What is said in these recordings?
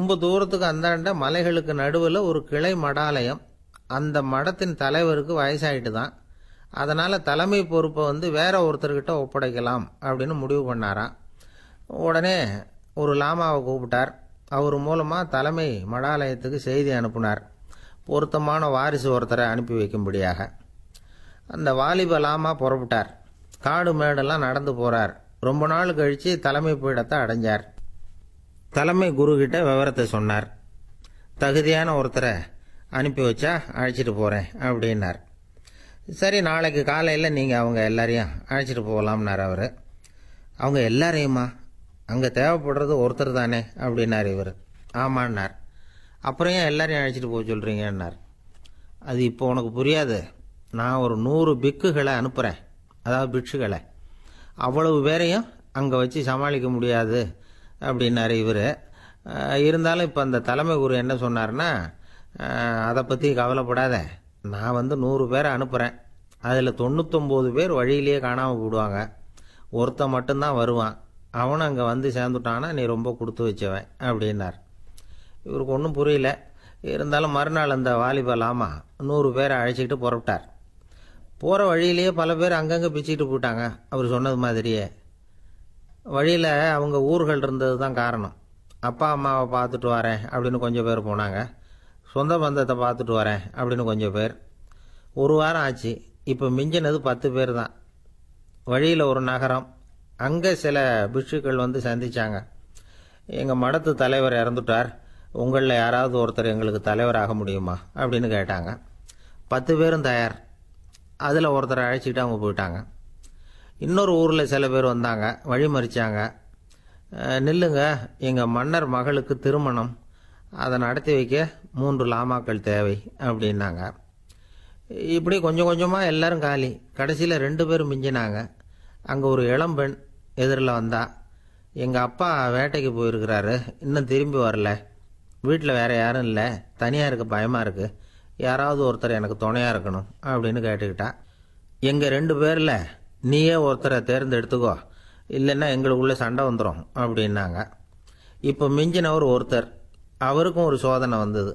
ரொம்ப தூரத்துக்கு அந்தாண்ட மலைகளுக்கு நடுவில் ஒரு கிளை மடாலயம் அந்த மடத்தின் தலைவருக்கு வயசாயிட்டு தான் அதனால் தலைமை பொறுப்பை வந்து வேற ஒருத்தர்கிட்ட ஒப்படைக்கலாம் அப்படின்னு முடிவு பண்ணாராம் உடனே ஒரு லாமாவை கூப்பிட்டார் அவர் மூலமாக தலைமை மடாலயத்துக்கு செய்தி அனுப்புனார் பொருத்தமான வாரிசு ஒருத்தரை அனுப்பி வைக்கும்படியாக அந்த வாலிப லாமா புறப்பட்டார் காடு மேடெல்லாம் நடந்து போறார் ரொம்ப நாள் கழிச்சு தலைமை பீடத்தை அடைஞ்சார் தலைமை குரு கிட்ட விவரத்தை சொன்னார் தகுதியான ஒருத்தரை அனுப்பி வச்சா அழைச்சிட்டு போறேன் அப்படின்னார் சரி நாளைக்கு காலையில் நீங்கள் அவங்க எல்லாரையும் அழைச்சிட்டு போகலாம்னார் அவர் அவங்க எல்லாரையுமா அங்கே தேவைப்படுறது ஒருத்தர் தானே அப்படின்னார் இவர் ஆமான்னார் அப்புறம் ஏன் எல்லாரையும் அழைச்சிட்டு போக சொல்கிறீங்கன்னார் அது இப்போ உனக்கு புரியாது நான் ஒரு நூறு பிக்குகளை அனுப்புகிறேன் அதாவது பிட்சுகளை அவ்வளவு பேரையும் அங்கே வச்சு சமாளிக்க முடியாது அப்படின்னாரு இவர் இருந்தாலும் இப்போ அந்த தலைமை குரு என்ன சொன்னார்னா அஹ், அதை பற்றி கவலைப்படாத நான் வந்து நூறு பேரை அனுப்புகிறேன் அதில் தொண்ணூத்தொம்பது பேர் வழியிலேயே காணாமல் போடுவாங்க ஒருத்தன் மட்டும்தான் வருவான் அவனும் அங்கே வந்து சேர்ந்துட்டான்னா நீ ரொம்ப கொடுத்து வச்சவன் அப்படின்னார் இவருக்கு ஒன்றும் புரியல இருந்தாலும் மறுநாள் அந்த வாலிப லாமா நூறு பேரை அழைச்சிக்கிட்டு புறப்பட்டார் போகிற வழியிலேயே பல பேர் அங்கங்கே பிச்சுக்கிட்டு போயிட்டாங்க அவர் சொன்னது மாதிரியே வழியில் அவங்க ஊர்கள் இருந்தது தான் காரணம் அப்பா அம்மாவை பார்த்துட்டு வரேன் அப்படின்னு கொஞ்சம் பேர் போனாங்க சொந்த பந்தத்தை பார்த்துட்டு வரேன் அப்படின்னு கொஞ்சம் பேர் ஒரு வாரம் ஆச்சு இப்போ மிஞ்சினது பத்து பேர் தான் வழியில் ஒரு நகரம் அங்கே சில பிட்சுக்கள் வந்து சந்திச்சாங்க எங்கள் மடத்து தலைவர் இறந்துட்டார் உங்களில் யாராவது ஒருத்தர் எங்களுக்கு தலைவராக முடியுமா அப்படின்னு கேட்டாங்க பத்து பேரும் தயார் அதில் ஒருத்தரை அழைச்சிட்டு அவங்க போயிட்டாங்க இன்னொரு ஊரில் சில பேர் வந்தாங்க வழி மறிச்சாங்க அஹ், நில்லுங்க எங்கள் மன்னர் மகளுக்கு திருமணம் அதை நடத்தி வைக்க மூன்று லாமாக்கள் தேவை அப்படின்னாங்க இப்படி கொஞ்சம் கொஞ்சமாக எல்லாரும் காலி கடைசியில் ரெண்டு பேரும் மிஞ்சினாங்க அங்கே ஒரு இளம்பெண் எதிரில் வந்தா எங்கள் அப்பா வேட்டைக்கு போயிருக்கிறாரு இன்னும் திரும்பி வரல வீட்டில் வேற யாரும் இல்லை தனியாக இருக்க பயமாக இருக்குது யாராவது ஒருத்தர் எனக்கு துணையாக இருக்கணும் அப்படின்னு கேட்டுக்கிட்டா எங்கள் ரெண்டு பேரில் நீயே ஒருத்தரை தேர்ந்தெடுத்துக்கோ இல்லைன்னா எங்களுக்குள்ளே சண்டை வந்துடும் அப்படின்னாங்க இப்போ மிஞ்சினவர் ஒருத்தர் அவருக்கும் ஒரு சோதனை வந்தது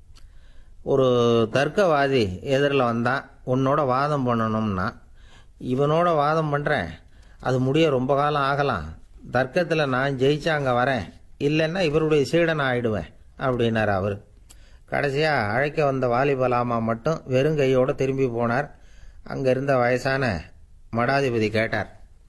ஒரு தர்க்கவாதி எதிரில் வந்தான் உன்னோட வாதம் பண்ணணும்னா இவனோட வாதம் பண்ணுறேன் அது முடிய ரொம்ப காலம் ஆகலாம் தர்க்கத்தில் நான் ஜெயிச்சா அங்கே வரேன் இல்லைன்னா இவருடைய சீடன் ஆயிடுவேன் அப்படின்னார் அவர் கடைசியாக அழைக்க வந்த வாலிபலாமா மட்டும் வெறும் கையோடு திரும்பி போனார் அங்கே இருந்த வயசான மடாதிபதி கேட்டார்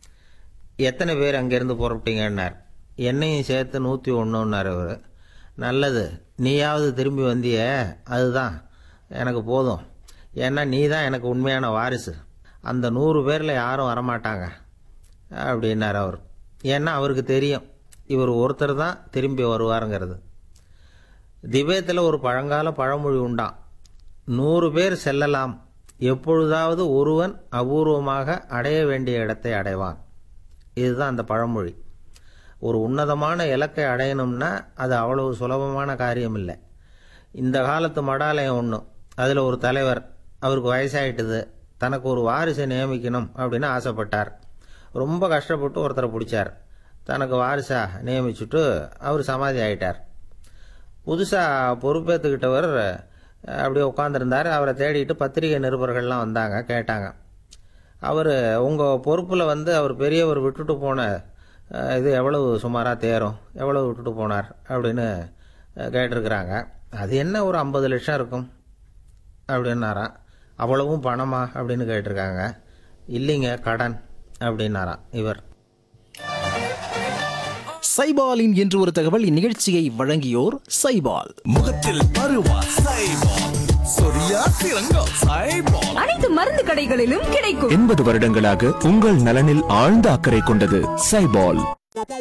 எத்தனை பேர் அங்கேருந்து புறப்பட்டீங்கன்னார் என்னையும் சேர்த்து நூற்றி ஒன்றுன்னார் அவர் நல்லது நீயாவது திரும்பி வந்தியே அதுதான் எனக்கு போதும் ஏன்னா நீ தான் எனக்கு உண்மையான வாரிசு அந்த நூறு பேரில் யாரும் வரமாட்டாங்க அப்படின்னார் அவர் ஏன்னா அவருக்கு தெரியும் இவர் ஒருத்தர் தான் திரும்பி வருவாருங்கிறது திபேத்தில் ஒரு பழங்கால பழமொழி உண்டாம் நூறு பேர் செல்லலாம் எப்பொழுதாவது ஒருவன் அபூர்வமாக அடைய வேண்டிய இடத்தை அடைவான் இதுதான் அந்த பழமொழி ஒரு உன்னதமான இலக்கை அடையணும்னா அது அவ்வளவு சுலபமான காரியம் இல்லை இந்த காலத்து மடாலயம் ஒன்று அதில் ஒரு தலைவர் அவருக்கு வயசாயிட்டுது தனக்கு ஒரு வாரிசை நியமிக்கணும் அப்படின்னு ஆசைப்பட்டார் ரொம்ப கஷ்டப்பட்டு ஒருத்தரை பிடிச்சார் தனக்கு வாரிசா நியமிச்சுட்டு அவர் சமாதி ஆயிட்டார் புதுசாக பொறுப்பேற்றுக்கிட்டவர் அப்படியே உட்காந்துருந்தார் அவரை தேடிட்டு பத்திரிகை நிருபர்கள்லாம் வந்தாங்க கேட்டாங்க அவர் உங்கள் பொறுப்பில் வந்து அவர் பெரியவர் விட்டுட்டு போன அஹ், இது எவ்வளவு சுமாராக தேரும் எவ்வளவு விட்டுட்டு போனார் அப்படின்னு அஹ், கேட்டிருக்கிறாங்க அது என்ன ஒரு ஐம்பது லட்சம் இருக்கும் அப்படின்னாராம் அவ்வளவும் பணமா அப்படின்னு கேட்டிருக்காங்க இல்லைங்க கடன் அப்படின்னாராம் இவர் சைபாலின் என்று ஒரு தகவல் இந்நிகழ்ச்சியை வழங்கியோர் சைபால் முகத்தில் பருவா சைபால் சொரியா சிறங்கா சைபால் அனைத்து மருந்து கடைகளிலும் கிடைக்கும் எண்பது வருடங்களாக உங்கள் நலனில் ஆழ்ந்த அக்கறை கொண்டது சைபால்